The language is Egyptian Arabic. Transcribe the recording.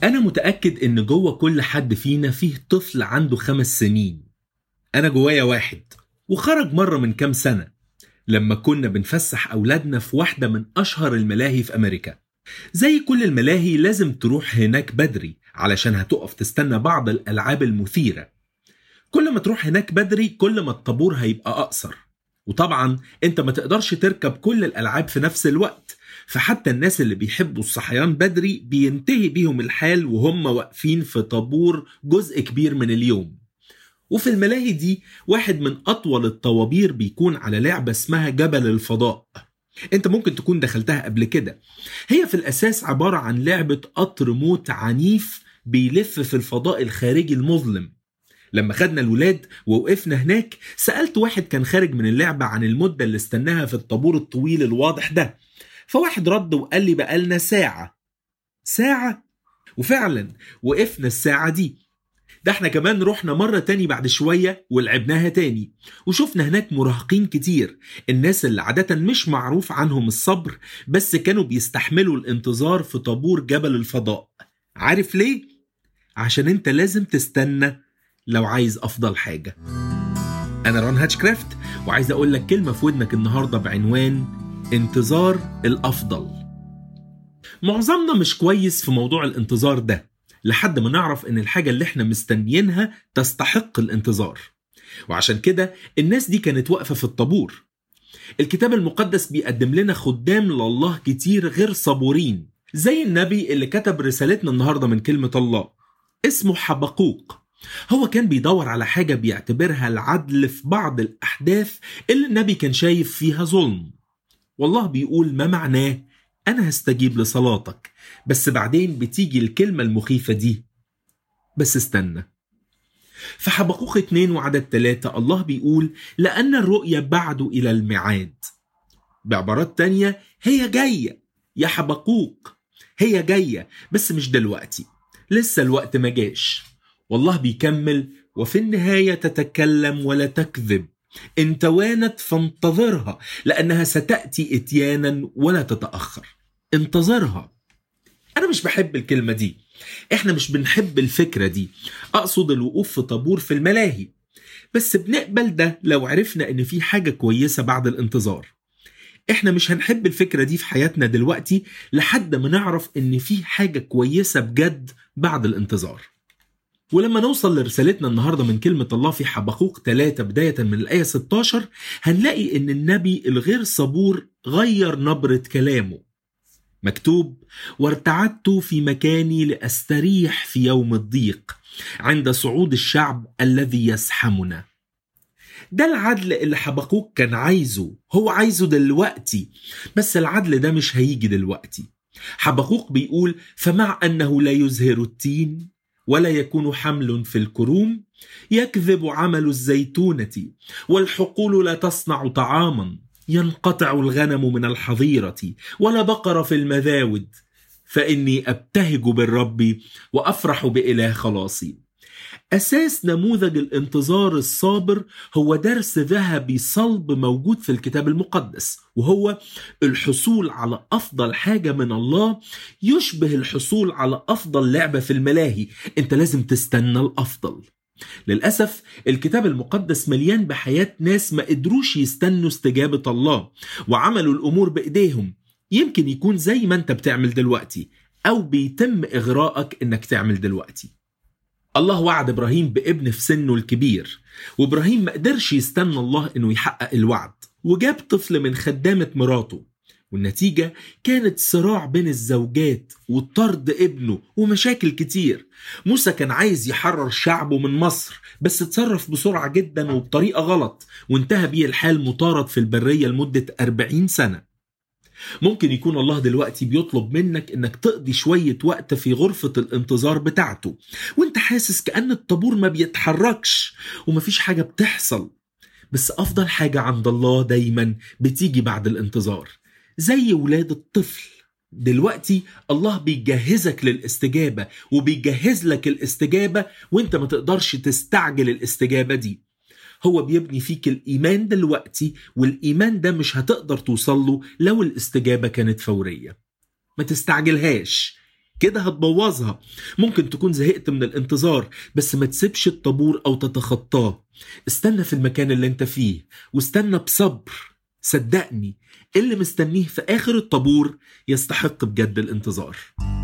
أنا متأكد إن جوه كل حد فينا فيه طفل عنده خمس سنين أنا جوايا واحد وخرج مرة من كام سنة لما كنا بنفسح أولادنا في واحدة من أشهر الملاهي في أمريكا زي كل الملاهي لازم تروح هناك بدري علشان هتقف تستنى بعض الألعاب المثيرة كل ما تروح هناك بدري كل ما الطابور هيبقى أقصر وطبعا انت ما تقدرش تركب كل الألعاب في نفس الوقت فحتى الناس اللي بيحبوا الصحيان بدري بينتهي بيهم الحال وهم واقفين في طابور جزء كبير من اليوم وفي الملاهي دي واحد من أطول الطوابير بيكون على لعبة اسمها جبل الفضاء انت ممكن تكون دخلتها قبل كده هي في الأساس عبارة عن لعبة قطر موت عنيف بيلف في الفضاء الخارجي المظلم لما خدنا الولاد ووقفنا هناك سألت واحد كان خارج من اللعبة عن المدة اللي استناها في الطابور الطويل الواضح ده فواحد رد وقال لي بقالنا ساعة ساعة وفعلا وقفنا الساعة دي ده احنا كمان رحنا مرة تاني بعد شوية ولعبناها تاني وشفنا هناك مراهقين كتير الناس اللي عادة مش معروف عنهم الصبر بس كانوا بيستحملوا الانتظار في طابور جبل الفضاء عارف ليه؟ عشان انت لازم تستنى لو عايز افضل حاجة انا رون هاتشكرافت وعايز اقول لك كلمة في ودنك النهاردة بعنوان انتظار الافضل معظمنا مش كويس في موضوع الانتظار ده لحد ما نعرف ان الحاجة اللي احنا مستنيينها تستحق الانتظار وعشان كده الناس دي كانت واقفة في الطابور الكتاب المقدس بيقدم لنا خدام لله كتير غير صبورين زي النبي اللي كتب رسالتنا النهاردة من كلمة الله اسمه حبقوق هو كان بيدور على حاجة بيعتبرها العدل في بعض الأحداث اللي النبي كان شايف فيها ظلم والله بيقول ما معناه أنا هستجيب لصلاتك بس بعدين بتيجي الكلمة المخيفة دي بس استنى في حبقوق اتنين وعدد تلاتة الله بيقول لأن الرؤية بعد إلى الميعاد بعبارات تانية هي جاية يا حبقوق هي جاية بس مش دلوقتي لسه الوقت ما جاش والله بيكمل وفي النهاية تتكلم ولا تكذب إن توانت فانتظرها لأنها ستأتي إتيانا ولا تتأخر انتظرها أنا مش بحب الكلمة دي إحنا مش بنحب الفكرة دي أقصد الوقوف في طابور في الملاهي بس بنقبل ده لو عرفنا إن في حاجة كويسة بعد الانتظار إحنا مش هنحب الفكرة دي في حياتنا دلوقتي لحد ما نعرف إن في حاجة كويسة بجد بعد الانتظار ولما نوصل لرسالتنا النهاردة من كلمة الله في حبقوق 3 بداية من الآية 16 هنلاقي إن النبي الغير صبور غير نبرة كلامه مكتوب وارتعدت في مكاني لأستريح في يوم الضيق عند صعود الشعب الذي يزحمنا ده العدل اللي حبقوق كان عايزه هو عايزه دلوقتي بس العدل ده مش هيجي دلوقتي حبقوق بيقول فمع أنه لا يزهر التين ولا يكون حمل في الكروم يكذب عمل الزيتونة والحقول لا تصنع طعاما ينقطع الغنم من الحظيرة ولا بقر في المذاود فإني أبتهج بالرب وأفرح بإله خلاصي أساس نموذج الانتظار الصابر هو درس ذهبي صلب موجود في الكتاب المقدس وهو الحصول على أفضل حاجة من الله يشبه الحصول على أفضل لعبة في الملاهي أنت لازم تستنى الأفضل للأسف الكتاب المقدس مليان بحياة ناس ما قدروش يستنوا استجابة الله وعملوا الأمور بإيديهم يمكن يكون زي ما أنت بتعمل دلوقتي أو بيتم إغراءك إنك تعمل دلوقتي الله وعد ابراهيم بابن في سنه الكبير وابراهيم ما قدرش يستنى الله انه يحقق الوعد وجاب طفل من خدامة مراته والنتيجة كانت صراع بين الزوجات وطرد ابنه ومشاكل كتير موسى كان عايز يحرر شعبه من مصر بس اتصرف بسرعة جدا وبطريقة غلط وانتهى بيه الحال مطارد في البرية لمدة 40 سنة ممكن يكون الله دلوقتي بيطلب منك انك تقضي شوية وقت في غرفة الانتظار بتاعته وانت حاسس كأن الطابور ما بيتحركش ومفيش حاجة بتحصل بس أفضل حاجة عند الله دايما بتيجي بعد الانتظار زي ولاد الطفل دلوقتي الله بيجهزك للاستجابة وبيجهز لك الاستجابة وانت ما تقدرش تستعجل الاستجابة دي هو بيبني فيك الإيمان دلوقتي والإيمان ده مش هتقدر توصل له لو الاستجابة كانت فورية ما تستعجلهاش كده هتبوظها ممكن تكون زهقت من الانتظار بس ما تسيبش الطابور او تتخطاه استنى في المكان اللي انت فيه واستنى بصبر صدقني اللي مستنيه في اخر الطابور يستحق بجد الانتظار